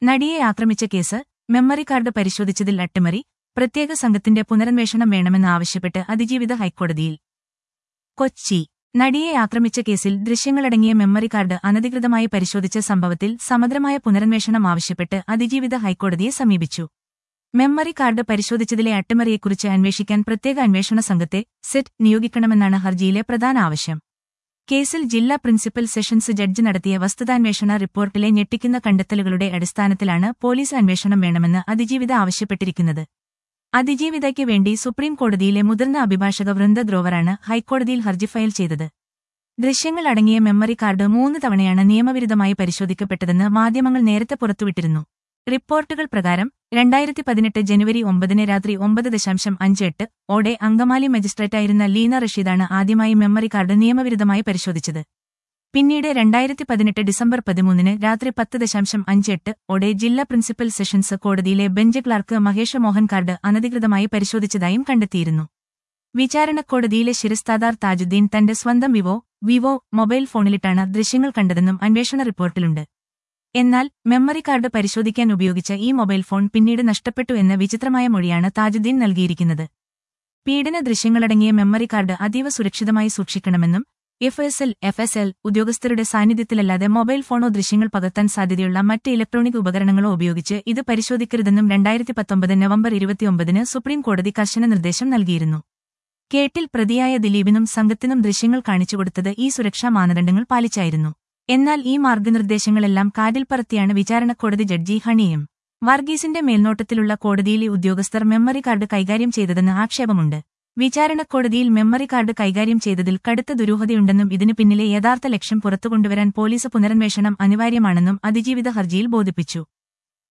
നടിയെ ആക്രമിച്ച case memory card പരിശോധിച്ചതിൽ അട്ടിമറി പ്രത്യേക സംഘത്തിന്റെ പുനരന്വേഷണം വേണമെന്നാവശ്യപ്പെട്ട് അതിജീവിത ഹൈക്കോടതിയിൽ കൊച്ചി നടിയെ ആക്രമിച്ച കേസിൽ ദൃശ്യങ്ങളടങ്ങിയ മെമ്മറി കാർഡ് അനധികൃതമായി പരിശോധിച്ച സംഭവത്തിൽ സമഗ്രമായ പുനരന്വേഷണം ആവശ്യപ്പെട്ട് അതിജീവിത ഹൈക്കോടതിയെ സമീപിച്ചു മെമ്മറി കാർഡ് പരിശോധിച്ചതിലെ അട്ടിമറിയെക്കുറിച്ച് അന്വേഷിക്കാൻ പ്രത്യേക അന്വേഷണ സംഘത്തെ സെറ്റ് നിയോഗിക്കണമെന്നാണ് ഹർജിയിലെ പ്രധാന ആവശ്യം കേസിൽ ജില്ലാ പ്രിൻസിപ്പൽ സെഷൻസ് ജഡ്ജി നടത്തിയ വസ്തുതാന്വേഷണ റിപ്പോർട്ടിലെ ഞെട്ടിക്കുന്ന കണ്ടെത്തലുകളുടെ അടിസ്ഥാനത്തിലാണ് പോലീസ് അന്വേഷണം വേണമെന്ന് അതിജീവിത ആവശ്യപ്പെട്ടിരിക്കുന്നത് അതിജീവിതയ്ക്ക് വേണ്ടി സുപ്രീം കോടതിയിലെ മുതിർന്ന അഭിഭാഷക വൃന്ദ ദ്രോവറാണ് ഹൈക്കോടതിയിൽ ഹർജി ഫയൽ ചെയ്തത് ദൃശ്യങ്ങൾ അടങ്ങിയ മെമ്മറി കാർഡ് മൂന്ന് തവണയാണ് നിയമവിരുദ്ധമായി പരിശോധിക്കപ്പെട്ടതെന്ന് മാധ്യമങ്ങൾ നേരത്തെ പുറത്തുവിട്ടിരുന്നു റിപ്പോർട്ടുകൾ പ്രകാരം രണ്ടായിരത്തി പതിനെട്ട് ജനുവരി ഒമ്പതിന് രാത്രി ഒമ്പത് ദശാംശം അഞ്ച് എട്ട് ഓടെ അങ്കമാലി മജിസ്ട്രേറ്റായിരുന്ന ലീന റഷീദാണ് ആദ്യമായി മെമ്മറി കാർഡ് നിയമവിരുദ്ധമായി പരിശോധിച്ചത് പിന്നീട് രണ്ടായിരത്തി പതിനെട്ട് ഡിസംബർ പതിമൂന്നിന് രാത്രി പത്ത് ദശാംശം അഞ്ച് എട്ട് ഓടെ ജില്ലാ പ്രിൻസിപ്പൽ സെഷൻസ് കോടതിയിലെ bench clerk Mahesh Mohan card അനധികൃതമായി പരിശോധിച്ചതായും കണ്ടെത്തിയിരുന്നു വിചാരണക്കോടതിയിലെ ശിരസ്താദാർ താജുദ്ദീൻ തന്റെ സ്വന്തം വിവോ വിവോ മൊബൈൽ ഫോണിലിട്ടാണ് ദൃശ്യങ്ങൾ കണ്ടതെന്നും അന്വേഷണ റിപ്പോർട്ടിലുണ്ട് എന്നാൽ മെമ്മറി കാർഡ് പരിശോധിക്കാൻ ഉപയോഗിച്ച ഈ മൊബൈൽ ഫോൺ പിന്നീട് നഷ്ടപ്പെട്ടു എന്ന വിചിത്രമായ മൊഴിയാണ് താജുദ്ദീൻ നൽകിയിരിക്കുന്നത് പീഡന ദൃശ്യങ്ങളടങ്ങിയ മെമ്മറി കാർഡ് അതീവ സുരക്ഷിതമായി സൂക്ഷിക്കണമെന്നും F S L F S L ഉദ്യോഗസ്ഥരുടെ സാന്നിധ്യത്തിലല്ലാതെ മൊബൈൽ ഫോണോ ദൃശ്യങ്ങൾ പകർത്താൻ സാധ്യതയുള്ള മറ്റ് ഇലക്ട്രോണിക് ഉപകരണങ്ങളോ ഉപയോഗിച്ച് ഇത് പരിശോധിക്കരുതെന്നും രണ്ടായിരത്തി പത്തൊമ്പത് നവംബർ ഇരുപത്തിയൊമ്പതിന് സുപ്രീം കോടതി കർശന നിർദ്ദേശം നൽകിയിരുന്നു കേട്ടിൽ പ്രതിയായ ദിലീപിനും സംഘത്തിനും ദൃശ്യങ്ങൾ കാണിച്ചുകൊടുത്തത് ഈ സുരക്ഷാ മാനദണ്ഡങ്ങൾ പാലിച്ചായിരുന്നു എന്നാൽ ഈ മാർഗനിർദ്ദേശങ്ങളെല്ലാം കാതിൽ പറത്തിയാണ് വിചാരണക്കോടതി ജഡ്ജി ഹണിയും വർഗീസിന്റെ മേൽനോട്ടത്തിലുള്ള കോടതിയിലെ ഉദ്യോഗസ്ഥർ മെമ്മറി കാർഡ് കൈകാര്യം ചെയ്തതെന്ന് ആക്ഷേപമുണ്ട് വിചാരണക്കോടതിയിൽ മെമ്മറി കാർഡ് കൈകാര്യം ചെയ്തതിൽ കടുത്ത ദുരൂഹതയുണ്ടെന്നും ഇതിനു പിന്നിലെ യഥാർത്ഥ ലക്ഷ്യം പുറത്തുകൊണ്ടുവരാൻ പോലീസ് പുനരന്വേഷണം അനിവാര്യമാണെന്നും അതിജീവിത ഹർജിയിൽ ബോധിപ്പിച്ചു